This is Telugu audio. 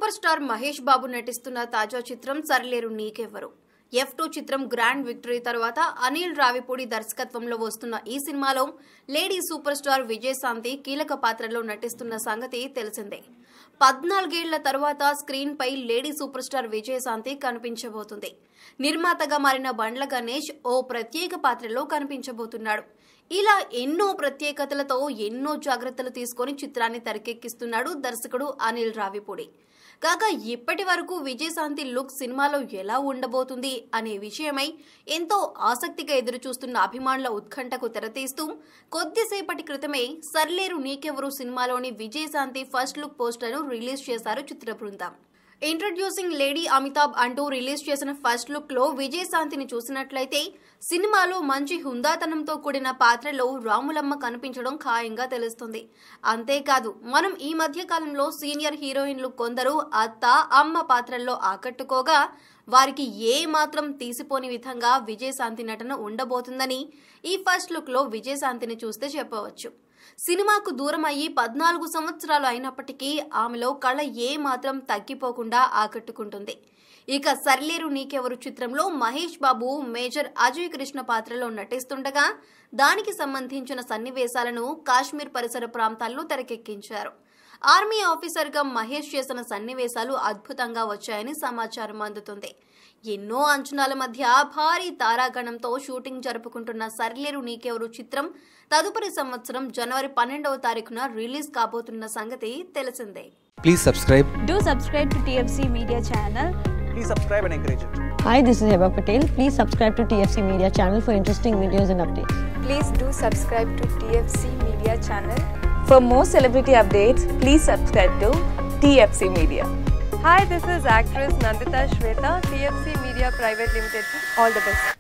సూపర్ స్టార్ మహేష్ బాబు నటిస్తున్న తాజా చిత్రం సరిలేరు నీకెవ్వరు ఎఫ్ టూ చిత్రం గ్రాండ్ విక్టరీ తర్వాత అనిల్ రావిపూడి దర్శకత్వంలో వస్తున్న ఈ సినిమాలో లేడీ సూపర్ స్టార్ విజయశాంతి కీలక పాత్రలో నటిస్తున్న సంగతి తెలిసిందే పద్నాలుగేళ్ల తర్వాత స్క్రీన్ పై లేడీ సూపర్ స్టార్ విజయశాంతి కనిపించబోతుంది నిర్మాతగా మారిన బండ్ల గణేష్ ఓ ప్రత్యేక పాత్రలో కనిపించబోతున్నాడు ఇలా ఎన్నో ప్రత్యేకతలతో ఎన్నో జాగ్రత్తలు తీసుకొని చిత్రాన్ని తెరకెక్కిస్తున్నాడు దర్శకుడు అనిల్ రావిపూడి కాగా ఇప్పటి వరకు విజయశాంతి లుక్ సినిమాలో ఎలా ఉండబోతుంది అనే విషయమై ఎంతో ఆసక్తిగా ఎదురుచూస్తున్న అభిమానుల ఉత్కంఠకు తెరతీస్తూ కొద్దిసేపటి క్రితమే సర్లేరు నీకెవరు సినిమాలోని విజయశాంతి ఫస్ట్ లుక్ పోస్టర్ను రిలీజ్ చేశారు చిత్ర బృందం ఇంట్రడ్యూసింగ్ లేడీ అమితాబ్ అంటూ రిలీజ్ చేసిన ఫస్ట్ లుక్ లో విజయశాంతిని చూసినట్లయితే సినిమాలో మంచి హుందాతనంతో కూడిన పాత్రలో రాములమ్మ కనిపించడం ఖాయంగా తెలుస్తుంది అంతేకాదు మనం ఈ మధ్య కాలంలో సీనియర్ హీరోయిన్లు కొందరు అత్త అమ్మ పాత్రల్లో ఆకట్టుకోగా వారికి ఏ మాత్రం తీసిపోని విధంగా విజయశాంతి నటన ఉండబోతుందని ఈ ఫస్ట్ లుక్ లో విజయశాంతిని చూస్తే చెప్పవచ్చు సినిమాకు దూరం అయ్యి పద్నాలుగు సంవత్సరాలు అయినప్పటికీ ఆమెలో కళ ఏ మాత్రం తగ్గిపోకుండా ఆకట్టుకుంటుంది ఇక సర్లేరు నీకెవరు చిత్రంలో మహేష్ బాబు మేజర్ అజయ్ కృష్ణ పాత్రలో నటిస్తుండగా దానికి సంబంధించిన సన్నివేశాలను కాశ్మీర్ పరిసర ప్రాంతాల్లో తెరకెక్కించారు ఆర్మీ ఆఫీసర్గా మహేష్ చేసిన సన్నివేశాలు అద్భుతంగా వచ్చాయని సమాచారం అందుతుంది ఎన్నో అంచనాల మధ్య భారీ తారాగణంతో షూటింగ్ జరుపుకుంటున్న సర్లేరు నీకెవరు చిత్రం తదుపరి సంవత్సరం జనవరి పన్నెండవ తారీఖున రిలీజ్ కాబోతున్న సంగతి తెలిసిందే Please subscribe. Do subscribe to TFC Media channel. Please subscribe and encourage it. Hi, this is Heba Patel. Please subscribe to TFC Media channel for interesting videos and updates. Please do subscribe to TFC Media channel. For more celebrity updates, please subscribe to TFC Media. Hi, this is actress Nandita Shweta, TFC Media Private Limited. All the best.